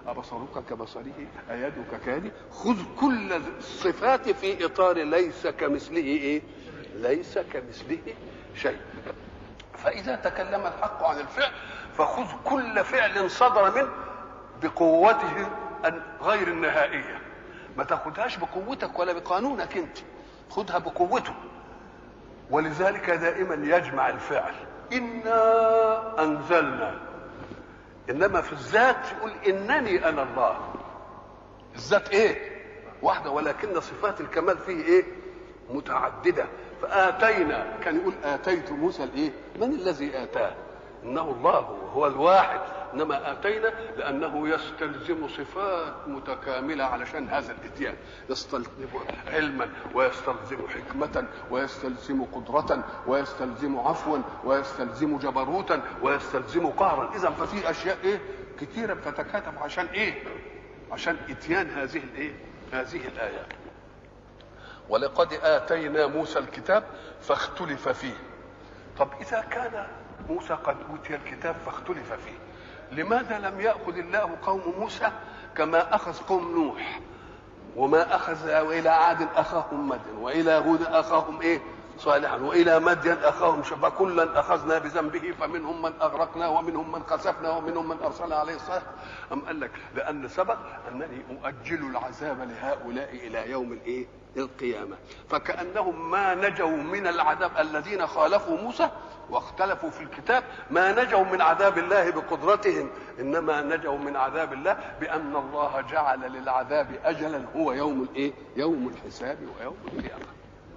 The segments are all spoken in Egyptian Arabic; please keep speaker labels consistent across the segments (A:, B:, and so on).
A: أبصرك كبصره أيدك كهدي خذ كل الصفات في إطار ليس كمثله إيه ليس كمثله شيء فإذا تكلم الحق عن الفعل فخذ كل فعل صدر منه بقوته غير النهائية ما تاخدهاش بقوتك ولا بقانونك انت خدها بقوته ولذلك دائما يجمع الفعل إنا أنزلنا إنما في الذات يقول إنني أنا الله الذات إيه واحدة ولكن صفات الكمال فيه إيه متعددة فآتينا كان يقول آتيت موسى الإيه من الذي آتاه إنه الله هو الواحد انما اتينا لانه يستلزم صفات متكامله علشان هذا الاتيان يستلزم علما ويستلزم حكمه ويستلزم قدره ويستلزم عفوا ويستلزم جبروتا ويستلزم قهرا اذا ففي اشياء ايه كثيره بتتكاتف عشان ايه عشان اتيان هذه الايه هذه الايات ولقد اتينا موسى الكتاب فاختلف فيه طب اذا كان موسى قد اوتي الكتاب فاختلف فيه لماذا لم ياخذ الله قوم موسى كما اخذ قوم نوح وما اخذ والى عاد اخاهم مدين والى هود اخاهم ايه صالحا والى مدين اخاهم شبا كلا اخذنا بذنبه فمنهم من اغرقنا ومنهم من خسفنا ومنهم من ارسلنا عليه الصالح ام قال لك لان سبق انني اؤجل العذاب لهؤلاء الى يوم الايه القيامه فكانهم ما نجوا من العذاب الذين خالفوا موسى واختلفوا في الكتاب ما نجوا من عذاب الله بقدرتهم انما نجوا من عذاب الله بان الله جعل للعذاب اجلا هو يوم الايه يوم الحساب ويوم القيامه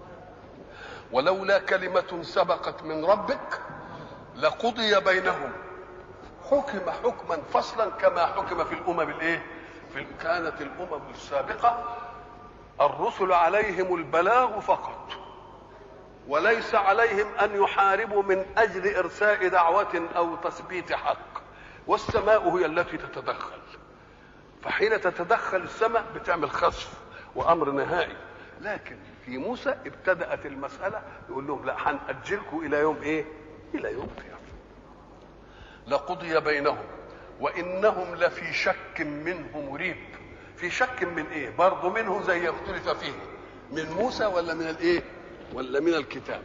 A: ولولا كلمة سبقت من ربك لقضي بينهم حكم حكما فصلا كما حكم في الأمم الإيه؟ في كانت الأمم السابقة الرسل عليهم البلاغ فقط وليس عليهم أن يحاربوا من أجل إرساء دعوة أو تثبيت حق والسماء هي التي تتدخل فحين تتدخل السماء بتعمل خسف وأمر نهائي لكن في موسى ابتدأت المسألة يقول لهم لا هنأجلكم إلى يوم إيه؟ إلى يوم القيامة. لقضي بينهم وإنهم لفي شك منه مريب. في شك من إيه؟ برضه منه زي اختلف فيه. من موسى ولا من الإيه؟ ولا من الكتاب.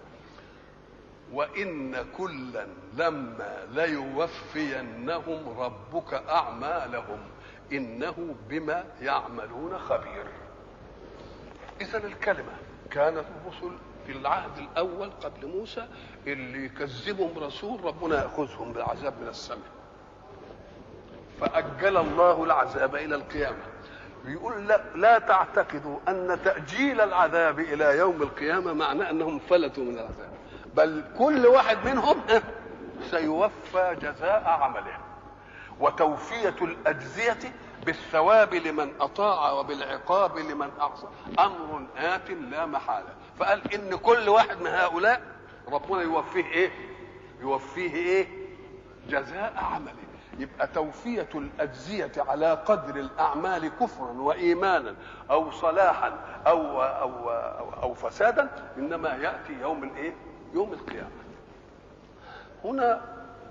A: وإن كلا لما ليوفينهم ربك أعمالهم إنه بما يعملون خبير. اذا الكلمه كانت الرسل في العهد الاول قبل موسى اللي يكذبهم رسول ربنا ياخذهم بالعذاب من السماء فاجل الله العذاب الى القيامه بيقول لا, لا تعتقدوا ان تاجيل العذاب الى يوم القيامه معناه انهم فلتوا من العذاب بل كل واحد منهم سيوفى جزاء عمله وتوفيه الاجزيه بالثواب لمن اطاع وبالعقاب لمن اعصى امر ات لا محاله فقال ان كل واحد من هؤلاء ربنا يوفيه ايه يوفيه ايه جزاء عمله يبقى توفية الأجزية على قدر الأعمال كفرا وإيمانا أو صلاحا أو أو أو, أو فسادا إنما يأتي يوم الإيه؟ يوم القيامة. هنا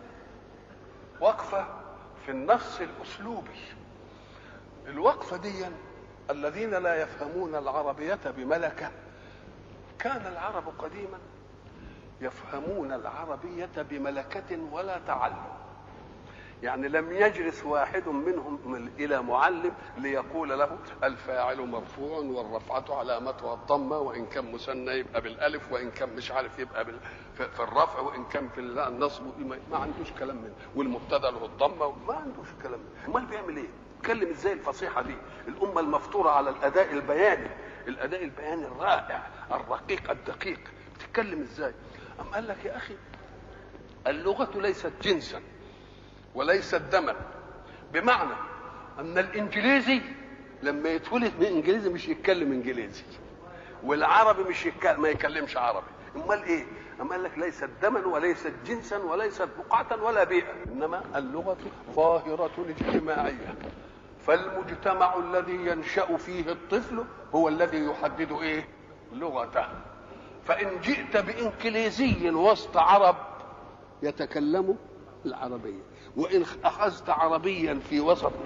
A: وقفة في النص الأسلوبي الوقفة دي الذين لا يفهمون العربية بملكة كان العرب قديما يفهمون العربية بملكة ولا تعلم يعني لم يجلس واحد منهم إلى معلم ليقول له الفاعل مرفوع والرفعة علامتها الضمة وإن كان مثنى يبقى بالألف وإن كان مش عارف يبقى بال... في الرفع وإن كان في النصب ما عندوش كلام منه والمبتدأ له الضمة ما عندوش كلام منه أمال بيعمل إيه؟ اتكلم ازاي الفصيحه دي الامه المفطوره على الاداء البياني الاداء البياني الرائع الرقيق الدقيق بتتكلم ازاي ام قال لك يا اخي اللغه ليست جنسا وليست دما بمعنى ان الانجليزي لما يتولد من انجليزي مش يتكلم انجليزي والعربي مش يتكلم ما يكلمش عربي امال ايه أم قال لك ليست دما وليست جنسا وليست بقعة ولا بيئة إنما اللغة ظاهرة اجتماعية فالمجتمع الذي ينشأ فيه الطفل هو الذي يحدد إيه لغته فإن جئت بإنجليزي وسط عرب يتكلموا العربية وإن أخذت عربيا في وسط